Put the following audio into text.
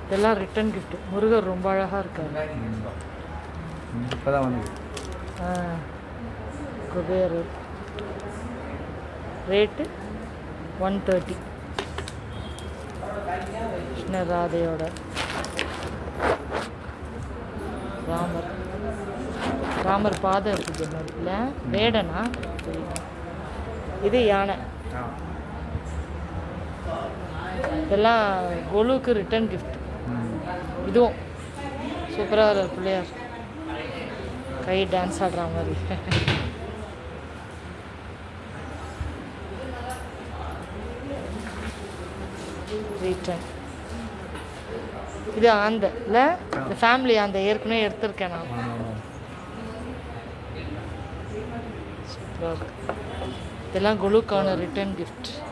இதெல்லாம் return gift Murugar ரொம்ப அழகாக இருக்காரு இப்போ தான் வந்து ஆ, குபேரர் ரேட்டு ஒன் தேர்ட்டி கிருஷ்ணராதையோட ராமர் ராமர் பாதம் இருக்குது இருக்குல்ல வேடனா இது யானை இதெல்லாம் கொலுவுக்கு ரிட்டர்ன் கிஃப்ட் இதுவும் சூப்பராக பிள்ளையார் கை டான்ஸ் ஆடுற மாதிரி ரிட்டன் இது ஆந்த இல்லை இந்த ஃபேமிலி அந்த ஏற்கனவே எடுத்திருக்கேன் நான் சூப்பராக இருக்கு இதெல்லாம் குழுக்கான ரிட்டர்ன் கிஃப்ட்